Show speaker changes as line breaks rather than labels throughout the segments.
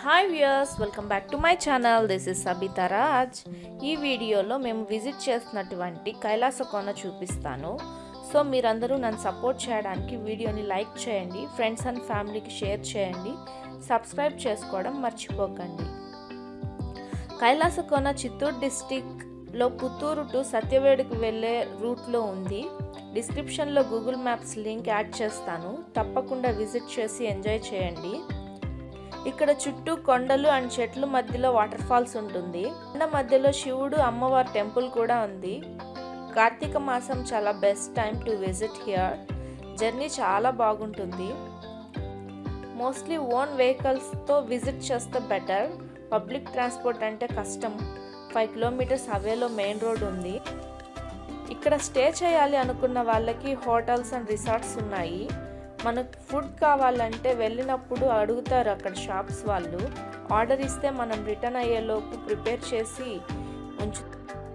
hi viewers welcome back to my channel this is Sabitha Raj ఈ వీడియోలో మేము విజిట్ చేస్తున్నటువంటి కైలాస కోన చూపిస్తాను సో మీరందరూ నన్ను సపోర్ట్ చేయడానికి వీడియోని లైక్ చేయండి ఫ్రెండ్స్ అండ్ ఫ్యామిలీకి షేర్ చేయండి సబ్స్క్రైబ్ చేసుకోవడం మర్చిపోకండి కైలాస కోన చిత్తూరు డిస్టిక్లో పుత్తూరు టు సత్యవేడుకు వెళ్ళే రూట్లో ఉంది డిస్క్రిప్షన్లో గూగుల్ మ్యాప్స్ లింక్ యాడ్ చేస్తాను తప్పకుండా విజిట్ చేసి ఎంజాయ్ చేయండి ఇక్కడ చుట్టూ కొండలు అండ్ చెట్ల మధ్యలో వాటర్ ఫాల్స్ ఉంటుంది కొండ మధ్యలో శివుడు అమ్మవారి టెంపుల్ కూడా ఉంది కార్తీక మాసం చాలా best time to visit here journey చాలా బాగుంటుంది మోస్ట్లీ ఓన్ వెహికల్స్తో విజిట్ చేస్తే బెటర్ పబ్లిక్ ట్రాన్స్పోర్ట్ అంటే కష్టం ఫైవ్ కిలోమీటర్స్ అవేలో మెయిన్ రోడ్ ఉంది ఇక్కడ స్టే చేయాలి అనుకున్న వాళ్ళకి హోటల్స్ అండ్ రిసార్ట్స్ ఉన్నాయి మనకు ఫుడ్ కావాలంటే వెళ్ళినప్పుడు అడుగుతారు అక్కడ షాప్స్ వాళ్ళు ఆర్డర్ ఇస్తే మనం రిటర్న్ అయ్యేలోపు ప్రిపేర్ చేసి ఉంచు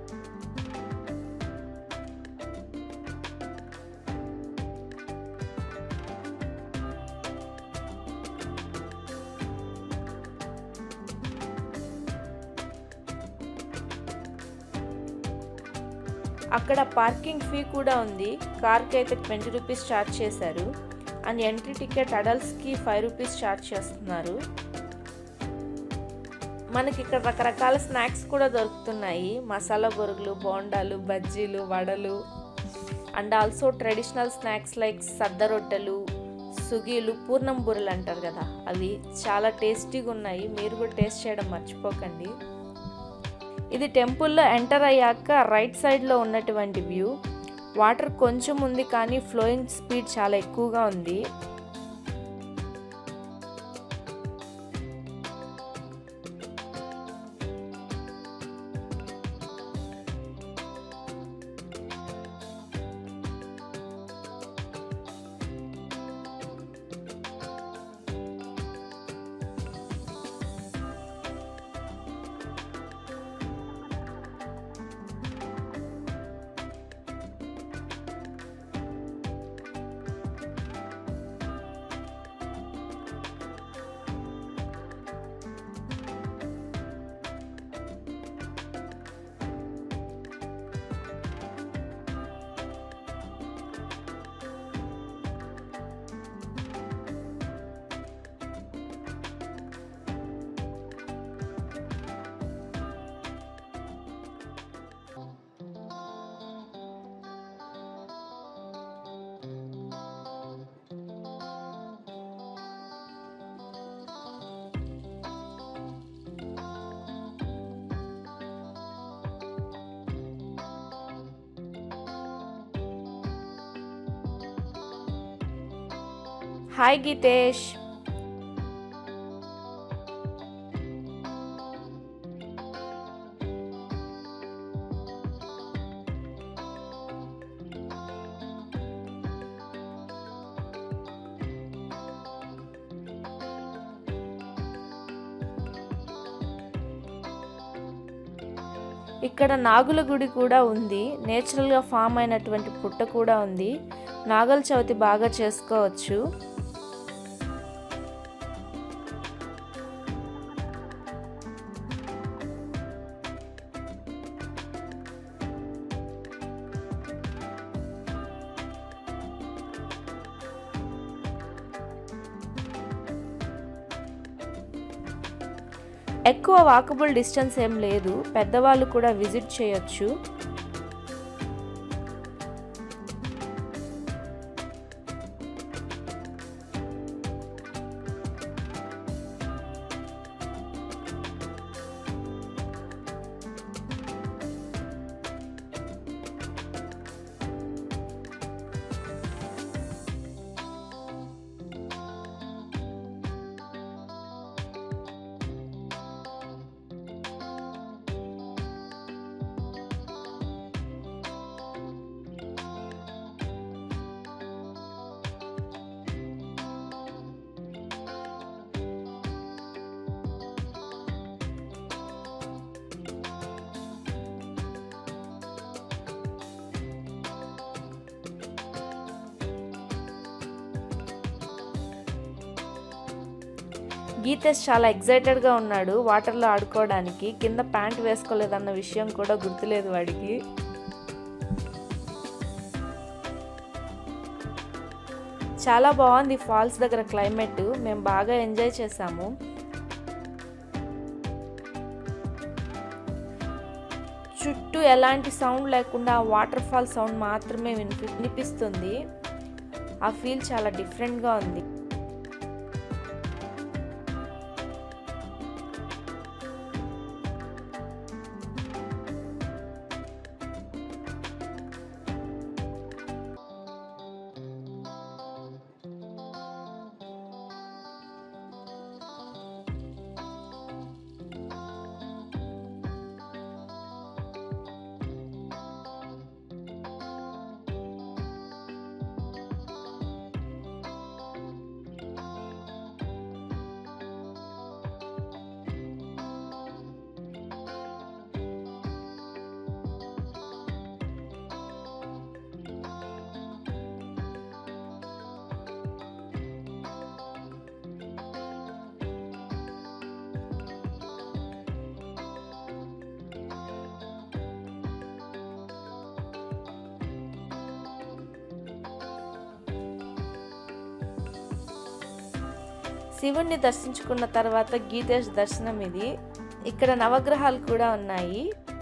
అక్కడ పార్కింగ్ ఫీ కూడా ఉంది కార్కి అయితే ట్వంటీ రూపీస్ ఛార్జ్ చేశారు అండ్ ఎంట్రీ టికెట్ అడల్ట్స్కి ఫైవ్ రూపీస్ ఛార్జ్ చేస్తున్నారు మనకి ఇక్కడ రకరకాల స్నాక్స్ కూడా దొరుకుతున్నాయి మసాలా బొరుగులు బోండాలు బజ్జీలు వడలు and also traditional snacks like సద్ద రొట్టెలు సుగీలు పూర్ణం బూరెలు అంటారు కదా అవి చాలా టేస్టీగా ఉన్నాయి మీరు కూడా టేస్ట్ చేయడం మర్చిపోకండి ఇది టెంపుల్లో ఎంటర్ అయ్యాక రైట్ సైడ్లో ఉన్నటువంటి వ్యూ వాటర్ కొంచెం ఉంది కానీ ఫ్లోయింగ్ స్పీడ్ చాలా ఎక్కువగా ఉంది హాయ్ గీతేష్ ఇక్కడ నాగుల గుడి కూడా ఉంది నేచురల్గా ఫామ్ అయినటువంటి పుట్ట కూడా ఉంది నాగల చవితి బాగా చేసుకోవచ్చు ఎక్కువ వాకబుల్ డిస్టెన్స్ ఏం లేదు పెద్దవాళ్ళు కూడా విజిట్ చేయొచ్చు గీతేష్ చాలా ఎగ్జైటెడ్గా ఉన్నాడు వాటర్లో ఆడుకోవడానికి కింద ప్యాంట్ వేసుకోలేదన్న విషయం కూడా గుర్తులేదు వాడికి చాలా బాగుంది ఫాల్స్ దగ్గర క్లైమేట్ మేము బాగా ఎంజాయ్ చేసాము చుట్టూ ఎలాంటి సౌండ్ లేకుండా వాటర్ ఫాల్ సౌండ్ మాత్రమే వినిపి వినిపిస్తుంది ఆ ఫీల్ చాలా డిఫరెంట్గా ఉంది శివుణ్ణి దర్శించుకున్న తర్వాత గీతేష్ దర్శనం ఇది ఇక్కడ నవగ్రహాలు కూడా ఉన్నాయి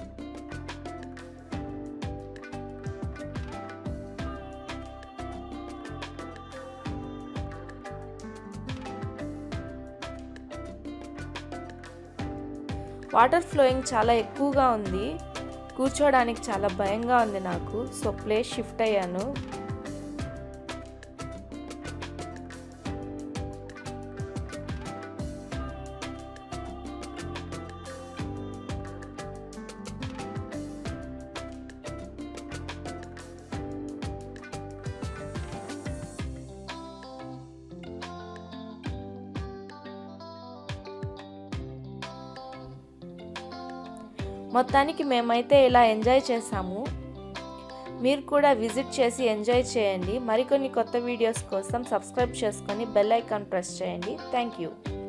వాటర్ ఫ్లోయింగ్ చాలా ఎక్కువగా ఉంది కూర్చోడానికి చాలా భయంగా ఉంది నాకు సో ప్లేస్ షిఫ్ట్ అయ్యాను మొత్తానికి మేమైతే ఇలా ఎంజాయ్ చేసాము మీరు కూడా విజిట్ చేసి ఎంజాయ్ చేయండి మరికొన్ని కొత్త వీడియోస్ కోసం సబ్స్క్రైబ్ చేసుకొని బెల్ ఐకాన్ ప్రెస్ చేయండి థ్యాంక్ యూ